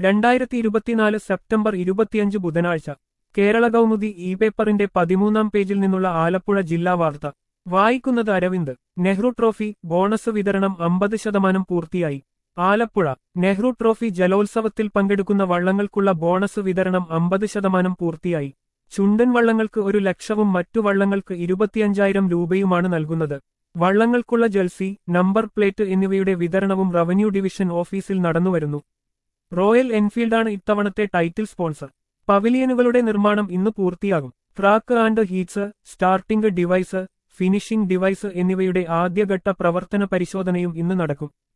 രണ്ടായിരത്തി ഇരുപത്തിനാല് സെപ്റ്റംബർ ഇരുപത്തിയഞ്ച് ബുധനാഴ്ച കേരള കൗമുദി ഇ പേപ്പറിന്റെ പതിമൂന്നാം പേജിൽ നിന്നുള്ള ആലപ്പുഴ ജില്ലാ വാർത്ത വായിക്കുന്നത് അരവിന്ദ് നെഹ്റു ട്രോഫി ബോണസ് വിതരണം അമ്പത് ശതമാനം പൂർത്തിയായി ആലപ്പുഴ നെഹ്റു ട്രോഫി ജലോത്സവത്തിൽ പങ്കെടുക്കുന്ന വള്ളങ്ങൾക്കുള്ള ബോണസ് വിതരണം അമ്പത് ശതമാനം പൂർത്തിയായി ചുണ്ടൻ വള്ളങ്ങൾക്ക് ഒരു ലക്ഷവും മറ്റു വള്ളങ്ങൾക്ക് ഇരുപത്തിയഞ്ചായിരം രൂപയുമാണ് നൽകുന്നത് വള്ളങ്ങൾക്കുള്ള ജൽസി നമ്പർ പ്ലേറ്റ് എന്നിവയുടെ വിതരണവും റവന്യൂ ഡിവിഷൻ ഓഫീസിൽ നടന്നുവരുന്നു റോയൽ എൻഫീൽഡാണ് ഇത്തവണത്തെ ടൈറ്റിൽ സ്പോൺസർ പവിലിയനുകളുടെ നിർമ്മാണം ഇന്ന് പൂർത്തിയാകും track and heats starting device finishing device എന്നിവയുടെ ആദ്യഘട്ട പ്രവർത്തന പരിശോധനയും ഇന്ന് നടക്കും